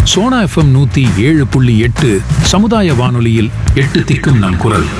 Sona FM நூத்தி ஏழு புள்ளி எட்டு சமுதாய வானொலியில் எட்டு திக்கும் நம் குரல்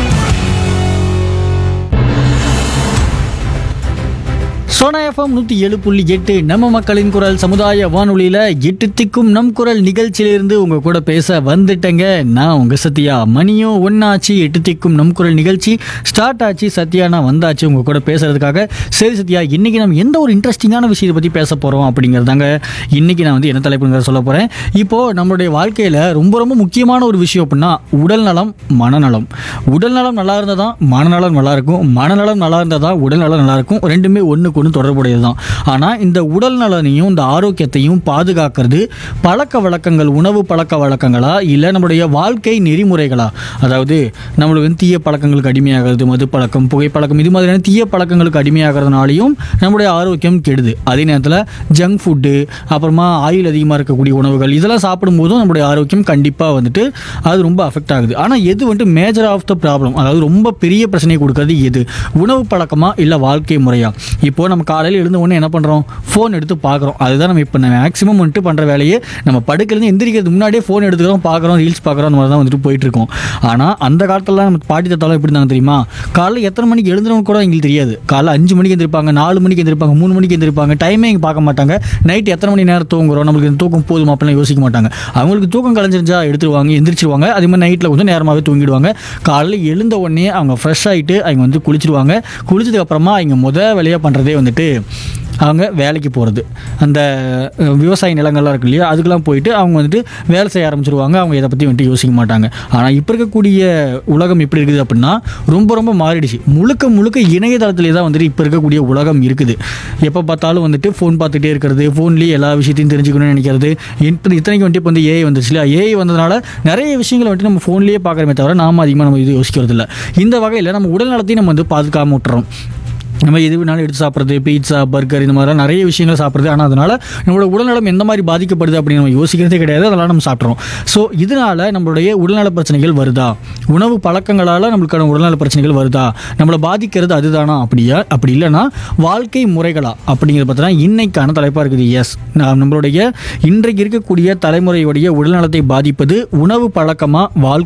சோனா எஃப்எம் நூற்றி ஏழு புள்ளி எட்டு நம்ம மக்களின் குரல் சமுதாய வானொலியில் எட்டு திக்கும் நம் குரல் நிகழ்ச்சியிலிருந்து உங்கள் கூட பேச வந்துட்டேங்க நான் உங்கள் சத்யா மணியும் ஒன்னாச்சு எட்டு திக்கும் நம் குரல் நிகழ்ச்சி ஸ்டார்ட் ஆச்சு சத்யா நான் வந்தாச்சு உங்கள் கூட பேசுறதுக்காக சரி சத்யா இன்னைக்கு நம்ம எந்த ஒரு இன்ட்ரெஸ்டிங்கான விஷயத்தை பற்றி பேச போகிறோம் அப்படிங்கிறதாங்க இன்னைக்கு நான் வந்து என்ன தலைப்புங்கிறத சொல்ல போகிறேன் இப்போது நம்மளுடைய வாழ்க்கையில் ரொம்ப ரொம்ப முக்கியமான ஒரு விஷயம் அப்படின்னா உடல் நலம் மனநலம் உடல் நலம் நல்லா இருந்தால் தான் மனநலம் நல்லா இருக்கும் மனநலம் நல்லா இருந்தால் தான் உடல் நலம் நல்லா இருக்கும் ரெண்டுமே ஒன்றுக்கு ஒன்று தொடர்புடையது தான் ஆனால் இந்த உடல் நலனையும் இந்த ஆரோக்கியத்தையும் பாதுகாக்கிறது பழக்க வழக்கங்கள் உணவு பழக்க வழக்கங்களா இல்லை நம்மளுடைய வாழ்க்கை நெறிமுறைகளா அதாவது நம்மளுக்கு வந்து தீய பழக்கங்களுக்கு அடிமையாகிறது மது பழக்கம் புகைப்பழக்கம் இது மாதிரியான தீய பழக்கங்களுக்கு அடிமையாகிறதுனாலையும் நம்மளுடைய ஆரோக்கியம் கெடுது அதே நேரத்தில் ஜங்க் ஃபுட்டு அப்புறமா ஆயில் அதிகமாக இருக்கக்கூடிய உணவுகள் இதெல்லாம் சாப்பிடும்போதும் நம்மளுடைய ஆரோக்கியம் கண்டிப்பாக வந்துட்டு அது ரொம்ப அஃபெக்ட் ஆகுது ஆனால் எது வந்துட்டு மேஜர் ஆஃப் த ப்ராப்ளம் அதாவது ரொம்ப பெரிய பிரச்சனையை கொடுக்கறது எது உணவு பழக்கமா இல்லை வாழ்க்கை முறையா இப்போ நம்ம காலையில் எழுந்த உடனே என்ன பண்ணுறோம் ஃபோன் எடுத்து பார்க்குறோம் அதுதான் நம்ம இப்போ மேக்ஸிமம் வந்துட்டு பண்ணுற வேலையே நம்ம படுக்கிறது எந்திரிக்கிறதுக்கு முன்னாடியே ஃபோன் எடுத்துக்கிறோம் பார்க்குறோம் ரீல்ஸ் பார்க்குறோம் அந்த மாதிரி தான் வந்துட்டு போயிட்டு இருக்கோம் ஆனால் அந்த காலத்துல நம்ம பாட்டி தாத்தாலாம் எப்படி இருந்தாங்க தெரியுமா காலைல எத்தனை மணிக்கு எழுந்துறவங்க கூட எங்களுக்கு தெரியாது காலைல அஞ்சு மணிக்கு எந்திரிப்பாங்க நாலு மணிக்கு எந்திரிப்பாங்க மூணு மணிக்கு எந்திரிப்பாங்க டைமே இங்கே பார்க்க மாட்டாங்க நைட் எத்தனை மணி நேரம் தூங்குறோம் நம்மளுக்கு இந்த தூக்கம் போதுமா அப்படிலாம் யோசிக்க மாட்டாங்க அவங்களுக்கு தூக்கம் கலைஞ்சிருந்தா எடுத்துருவாங்க எந்திரிச்சிருவாங்க அதே மாதிரி நைட்டில் கொஞ்சம் நேரமாகவே தூங்கிடுவாங்க காலையில் எழுந்த உடனே அவங்க ஃப்ரெஷ் ஆகிட்டு அவங்க வந்து குளிச்சிடுவாங்க குளிச்சதுக்கு அப்புறமா அவங்க முத வேலையாக பண்ணுறதே வந்துட்டு அவங்க வேலைக்கு போகிறது அந்த அஹ், விவசாய நிலங்கள்லாம் இருக்கு இல்லையா அதுக்கெல்லாம் போயிட்டு அவங்க வந்துட்டு வேலை செய்ய ஆரம்பிச்சிருவாங்க அவங்க இதை பற்றி வந்துட்டு யோசிக்க மாட்டாங்க ஆனால் இப்போ இருக்கக்கூடிய உலகம் எப்படி இருக்குது அப்படின்னா ரொம்ப ரொம்ப மாறிடுச்சு முழுக்க முழுக்க இணையதளத்திலே தான் வந்துட்டு இப்போ இருக்கக்கூடிய உலகம் இருக்குது எப்போ பார்த்தாலும் வந்துட்டு ஃபோன் பார்த்துட்டே இருக்கிறது ஃபோன்லேயே எல்லா விஷயத்தையும் தெரிஞ்சுக்கணும்னு நினைக்கிறது இப்போ இத்தனைக்கு வந்துட்டு இப்போ வந்து ஏஐ வந்துச்சு இல்லையா ஏஐ வந்ததுனால நிறைய விஷயங்களை வந்துட்டு நம்ம ஃபோன்லேயே பார்க்குறமே தவிர நாம அதிகமாக நம்ம இது யோசிக்கிறது இல்லை இந்த வகையில் நம்ம உடல் நலத்தையும் நம்ம வந்து பாதுகாம விட்டுறோம் நம்ம எது வேணாலும் எடுத்து சாப்பிட்றது பீட்சா பர்கர் இந்த மாதிரிலாம் நிறைய விஷயங்கள் சாப்பிட்றது ஆனால் அதனால் நம்மளோட உடல்நலம் எந்த மாதிரி பாதிக்கப்படுது அப்படின்னு நம்ம யோசிக்கிறதே கிடையாது அதெல்லாம் நம்ம சாப்பிட்றோம் ஸோ இதனால் நம்மளுடைய உடல்நல பிரச்சனைகள் வருதா உணவு பழக்கங்களால் நம்மளுக்கான உடல்நல பிரச்சனைகள் வருதா நம்மளை பாதிக்கிறது அதுதானா அப்படியா அப்படி இல்லைன்னா வாழ்க்கை முறைகளா அப்படிங்கிறத பற்றினா இன்னைக்கான தலைப்பாக இருக்குது எஸ் நம்மளுடைய இன்றைக்கு இருக்கக்கூடிய தலைமுறையுடைய உடல்நலத்தை பாதிப்பது உணவு பழக்கமா வாழ்க்கை